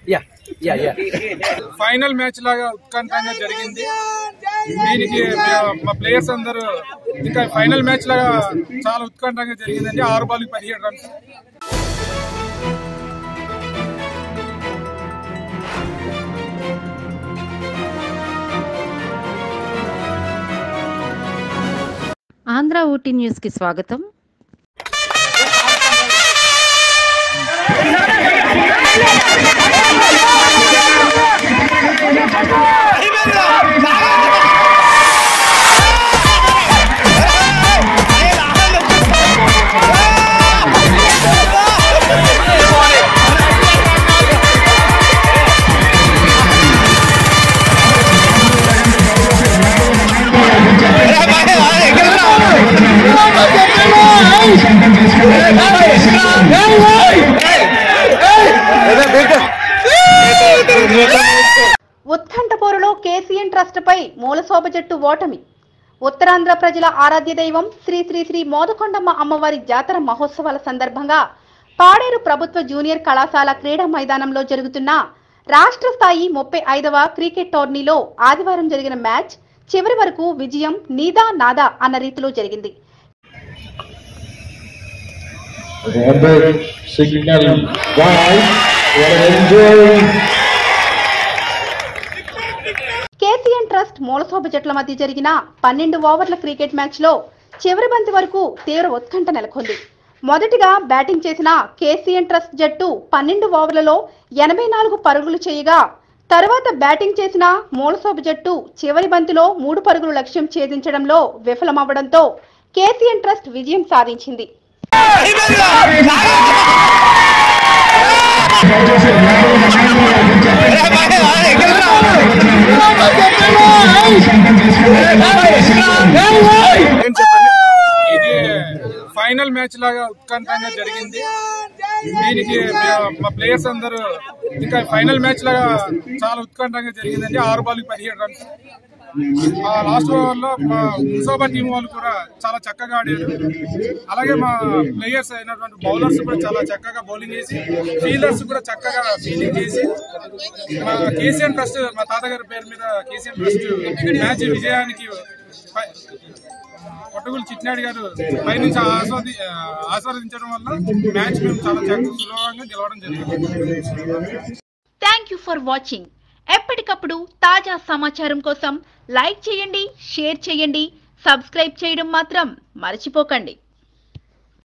Yeah, yeah, yeah. Final match లాగా ఉత్కంఠంగా జరిగింది దీనికి మే- మా ప్లేయర్స్ అందరూ ఇంకా ఫైనల్ మ్యాచ్ లాగా చాలా ఉత్కంఠంగా జరిగిందండి ఆరు బాల్కి పదిహేడు రన్స్ ఆంధ్ర ఊటీ న్యూస్కి స్వాగతం ఉత్కంఠ పోరులో కేసీఎన్ ట్రస్ట్ పై మూలశోభ జట్టు ఓటమి ఉత్తరాంధ్ర ప్రజల ఆరాధ్య దైవం శ్రీ శ్రీ శ్రీ మోదకొండమ్మ అమ్మవారి జాతర మహోత్సవాల సందర్భంగా పాడేరు ప్రభుత్వ జూనియర్ కళాశాల క్రీడా మైదానంలో జరుగుతున్న రాష్ట్ర స్థాయి ముప్పై ఐదవ క్రికెట్ టోర్నీలో ఆదివారం జరిగిన మ్యాచ్ చివరి వరకు విజయం నీదా నాదా అన్న రీతిలో జరిగింది Robert signal wide. What an enjoy. KCN trust మూలశోభ జట్ల మధ్య జరిగిన పన్నెండు ఓవర్ల క్రికెట్ మ్యాచ్ లో చివరి బంతి వరకు తీవ్ర ఉత్కంఠ నెలకొంది మొదటిగా బ్యాటింగ్ చేసిన కేసీఎన్ ట్రస్ట్ జట్టు పన్నెండు ఓవర్లలో ఎనభై నాలుగు పరుగులు చేయగా తర్వాత బ్యాటింగ్ చేసిన మూలశోభ జట్టు చివరి బంతిలో మూడు పరుగులు లక్ష్యం ఛేదించడంలో విఫలమవ్వడంతో కేసీఎన్ ట్రస్ట్ విజయం సాధించింది ఇది ఫైనల్ మ్యాచ్ లాగా ఉత్కంఠంగా జరిగింది దీనికి మే- మా ప్లేయర్స్ అందరూ ఇంకా ఫైనల్ మ్యాచ్ లాగా చాలా ఉత్కంఠంగా జరిగిందండి ఆరు బాల్కి పదిహేడు రన్స్ ఆ లాస్ట్ ఓవర్ లో మా ముసాబా టీం వాళ్ళు కూడా చాలా చక్కగా ఆడారు అలాగే మా ప్లేయర్స్ అయినటువంటి బౌలర్స్ కూడా చాలా చక్కగా బౌలింగ్ చేసి ఫీల్డర్స్ కూడా చక్కగా ఫీల్డింగ్ చేసి మా కేసీఎన్ ట్రస్ట్ మా తాతగారి పేరు మీద కేసీఎన్ ట్రస్ట్ మ్యాచ్ విజయానికి పై- కొట్టగులు చిట్నాడి గారు పైనుంచి ఆస్వాది ఆస్వాదించడం వల్ల మ్యాచ్ మేము చాలా చక్క- సులభంగా గెలవడం జరిగింది థ్యాంక్ యూ ఫర్ వాచింగ్ ఎప్పటికప్పుడు తాజా సమాచారం కోసం లైక్ చేయండి షేర్ చేయండి సబ్స్క్రైబ్ చేయడం మాత్రం మర్చిపోకండి